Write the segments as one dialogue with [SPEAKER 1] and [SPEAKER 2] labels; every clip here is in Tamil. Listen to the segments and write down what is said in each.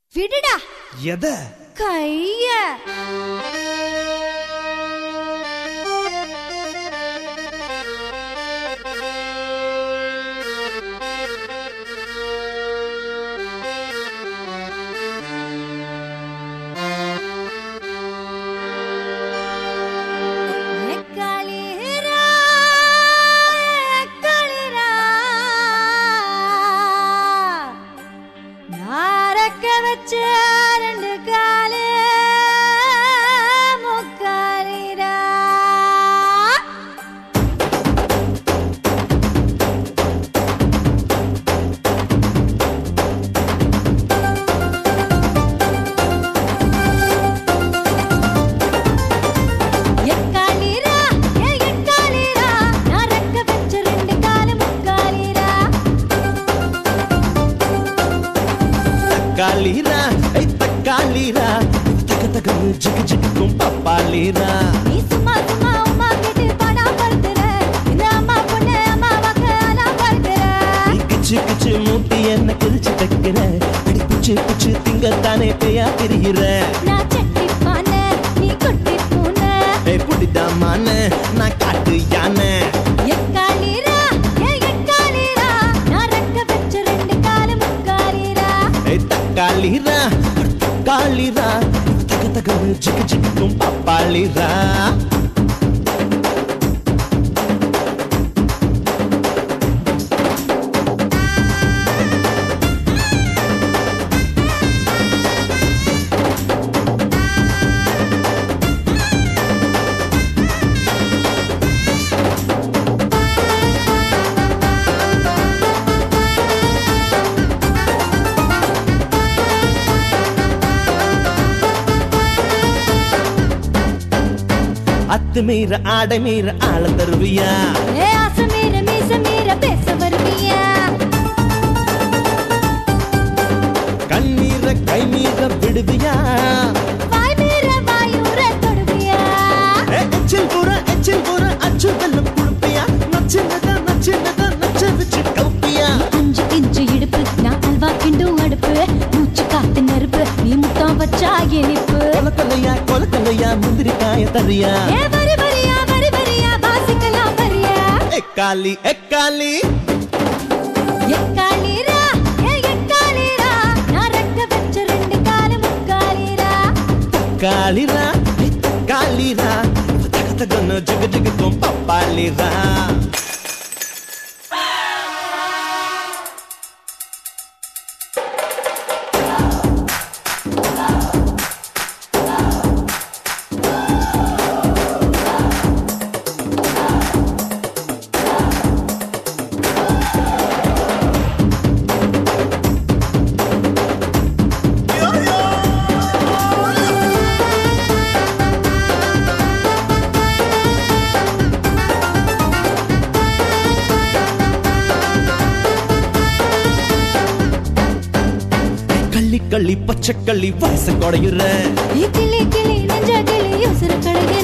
[SPEAKER 1] விடுடா
[SPEAKER 2] எத
[SPEAKER 1] கைய எக்காளிரா, எக்காளிரா. நாரக்க வச்ச ரெண்டு காலு முக்காலிரா. எக்காளிரா, ஏ எக்காளிரா. நாரக்க வச்ச ரெண்டு காலு முக்காலிரா.
[SPEAKER 2] தக்காளிரா ஐ தக்காளிரா தக தகன்னு ஜிகு ஜிகுக்கும் பப்பாளிரா
[SPEAKER 1] நீ சும்மா சும்மா உம்மா கேட்டு பாடா படுத்துற. இந்த அம்மா பொண்ணு அம்மாவாக்க அலாம் படுத்துற.
[SPEAKER 2] நீ கிச்சு கிச்சு மூட்டி என்ன கிழிச்சு தைக்கிற அடி குச்சு குச்சு திங்கத்தானே பேயா திரிகிற
[SPEAKER 1] நான் சட்டி பானை, நீ குட்டி பூனை.
[SPEAKER 2] ஏய் புடிதாமான நான் காட்டு யானை
[SPEAKER 1] எக்காளிரா, ஏ எக்காளிரா. நான் ரெக்க வச்ச ரெண்டு காலு முக்காலிரா.
[SPEAKER 2] ஏய் தக்காளிரா தக்காளிரா தக தகன்னு ஜிகு ஜிகுக்கும் பப்பாளிரா அத்து மீற ஆடை மீற ஆள தருவியா
[SPEAKER 1] ஏ ஆசை மீற, மீசை மீற பேச வருவியா?
[SPEAKER 2] கண்ணீர கை மீற விடுவியா
[SPEAKER 1] வாய் மீற, வாயூற தொடுவியா?
[SPEAKER 2] ஏ, எச்சில் கூற எச்சில் கூற அச்சு வெள்ளம் குடுப்பியா நச்சின்னதா நச்சின்னதா நச்ச வச்சு கவுப்பியா
[SPEAKER 1] அஞ்சு இன்ச்சு இடுப்பு நான் அல்வா கிண்டும் அடுப்பு மூச்சு காத்து நெருப்பு நீ முத்தம் வச்சா இனிப்பு
[SPEAKER 2] கொல கொலையா கொல கொலையா முந்திரி காய தரியா
[SPEAKER 1] ஏ வரி வரியா வரி வரியா வாசிக்கலாம் வரியா
[SPEAKER 2] எக்காலி எக்காலி
[SPEAKER 1] எக்காளிரா ஏ எக்காளிரா நான் ரெக்க வச்ச ரெண்டு காலு முக்காலிரா
[SPEAKER 2] காலிரா காலிரா தக தகன்னு ஜிகு ஜிகுக்கும் பப்பாளிரா கள்ளி கள்ளி பச்சை கள்ளி வயச கொடையுற
[SPEAKER 1] ஏ கிளி கிளி நெஞ்ச கிளி உசுறு கடுகிற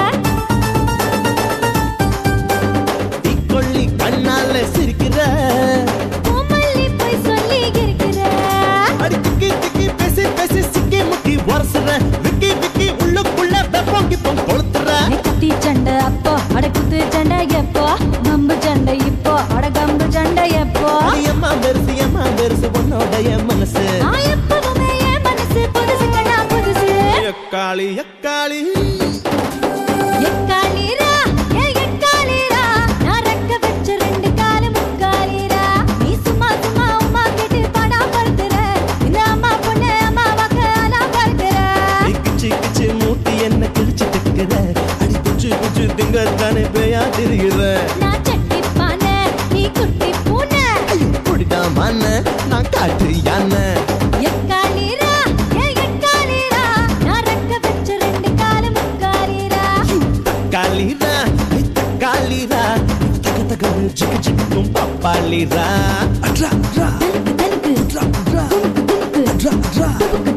[SPEAKER 2] கொள்ளி கண்ணால சிரிக்கிற
[SPEAKER 1] கோமல்லி போய் சொல்லி இருக்கிற
[SPEAKER 2] அடி திக்கி திக்கி பேசி பேசி சிக்கி முக்கி உரசுற விக்கி விக்கி உள்ளுக்குள்ள வெப்பம் கிப்பம் கொளுத்துற
[SPEAKER 1] நீ கத்தி சண்டை அப்போ அட குத்து சண்டை எப்போ கம்பு சண்டை இப்போ அட கம்பு சண்டை எப்போ
[SPEAKER 2] அம்மா பெருசு அம்மா பெருசு உன்னோடைய மனசு
[SPEAKER 1] நான் எப்பவுமே என் மனசு புதுசு கண்ணா புதுசு
[SPEAKER 2] எக்காளி எக்காளி
[SPEAKER 1] எக்காளிரா ஏ எக்காளிரா நான் ரெக்க வச்ச ரெண்டு காலு முக்காலிரா நீ சும்மா சும்மா உம்மா கேட்டு பாடா படுத்துற இந்த அம்மா பொண்ணு அம்மாவாக்க அலாம் படுத்துற
[SPEAKER 2] நீ கிச்சு கிச்சு மூட்டி என்ன கிழிச்சு தைக்கிற அடி குச்சு குச்சு திங்கத்தானே பேயா திரிகிற
[SPEAKER 1] நான் சட்டி பானை நீ குட்டி பூனை
[SPEAKER 2] புடிதாமான நான் காட்டு யானை
[SPEAKER 1] எக்காளிரா ஏ எக்காளிரா நான் ரெக்க வச்ச ரெண்டு காலு முக்காலிரா
[SPEAKER 2] காலிரா காலிரா தக தகன்னு ஜிகு ஜிகுக்கும் பப்பாளிரா அட்ரா அட்ரா
[SPEAKER 1] தலுக்கு தலுக்கு
[SPEAKER 2] அட்ரா அட்ரா
[SPEAKER 1] துணுக்கு துணுக்கு
[SPEAKER 2] அட்ரா அட்ரா
[SPEAKER 1] துணுக்கு